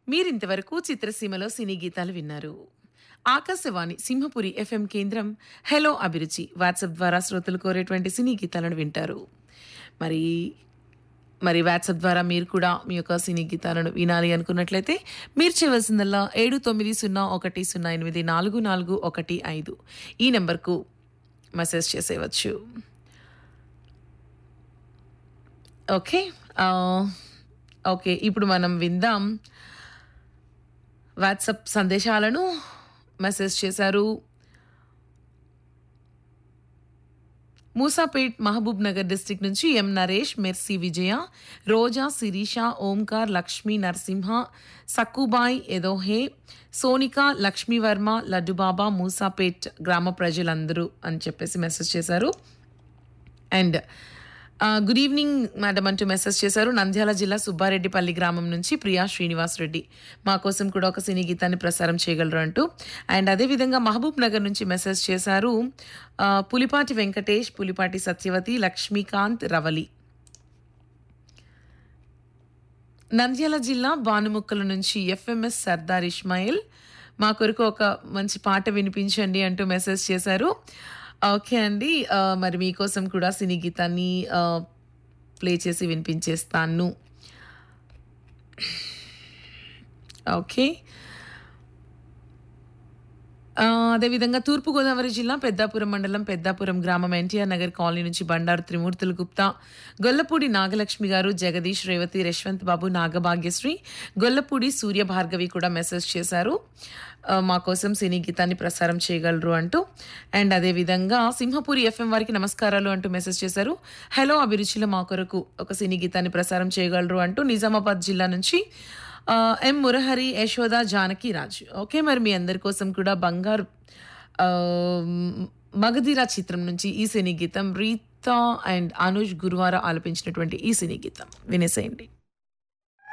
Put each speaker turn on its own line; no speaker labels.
మీరింతవరకు చిత్రసీమలో సినీ గీతాలు విన్నారు ఆకాశవాణి సింహపురి ఎఫ్ఎం కేంద్రం హలో అభిరుచి వాట్సాప్ ద్వారా శ్రోతలు కోరేటువంటి సినీ గీతాలను వింటారు మరి మరి వాట్సాప్ ద్వారా మీరు కూడా మీ యొక్క సినీ గీతాలను వినాలి అనుకున్నట్లయితే మీరు చేయవలసిందల్లా ఏడు తొమ్మిది సున్నా ఒకటి సున్నా ఎనిమిది నాలుగు నాలుగు ఒకటి ఐదు ఈ నెంబర్కు మెసేజ్ చేసేయవచ్చు ఓకే ఆ, ఓకే ఇప్పుడు మనం విందాం వాట్సాప్ సందేశాలను మెసేజ్ చేశారు మూసాపేట్ మహబూబ్ నగర్ డిస్టిక్ నుంచి ఎం నరేష్ మెర్సీ విజయ రోజా శిరీష ఓంకార్ లక్ష్మీ నరసింహ సక్కుబాయ్ ఎదోహే సోనిక లక్ష్మీవర్మ లడ్డుబాబా మూసాపేట్ గ్రామ ప్రజలందరూ అని చెప్పేసి మెసేజ్ చేశారు అండ్ గుడ్ ఈవినింగ్ మేడం అంటూ మెసేజ్ చేశారు నంద్యాల జిల్లా సుబ్బారెడ్డిపల్లి గ్రామం నుంచి ప్రియా శ్రీనివాస్ రెడ్డి మా కోసం కూడా ఒక సినీ గీతాన్ని ప్రసారం చేయగలరు అంటూ అండ్ అదేవిధంగా మహబూబ్ నగర్ నుంచి మెసేజ్ చేశారు ఆ, పులిపాటి వెంకటేష్ పులిపాటి సత్యవతి లక్ష్మీకాంత్ రవలి నంద్యాల జిల్లా భానుముక్కల నుంచి ఎఫ్ఎంఎస్ సర్దార్ ఇస్మాయిల్ మా కొరకు ఒక మంచి పాట వినిపించండి అంటూ మెసేజ్ చేశారు ఓకే అండి ఆ, మరి మీకోసం కూడా సినీ గీతాన్ని ప్లే చేసి వినిపించేస్తాను ఓకే ఆ, అదేవిధంగా తూర్పుగోదావరి జిల్లా పెద్దాపురం మండలం పెద్దాపురం గ్రామం ఎన్టీఆర్ నగర్ కాలనీ నుంచి బండారు త్రిమూర్తులు గుప్తా గొల్లపూడి నాగలక్ష్మి గారు జగదీష్ రేవతి యశ్వంత్ బాబు నాగభాగ్యశ్రీ గొల్లపూడి సూర్య భార్గవి కూడా మెసేజ్ చేశారు ఆ, మా కోసం సినీ గీతాన్ని ప్రసారం చేయగలరు అంటూ అండ్ అదేవిధంగా సింహపురి ఎఫ్ఎం వారికి నమస్కారాలు అంటూ మెసేజ్ చేశారు హలో అభిరుచిలో మా కొరకు ఒక సినీ గీతాన్ని ప్రసారం చేయగలరు అంటూ నిజామాబాద్ జిల్లా నుంచి ఆ, ఎం మురహరి యశోద జానకి రాజు ఓకే మరి మీ అందరి కోసం కూడా బంగారు ఆ, మగధీరా చిత్రం నుంచి ఈ సినీ గీతం రీతా అండ్ అనుజ్ గురువార ఆలపించినటువంటి ఈ సినీ గీతం వినేసేయండి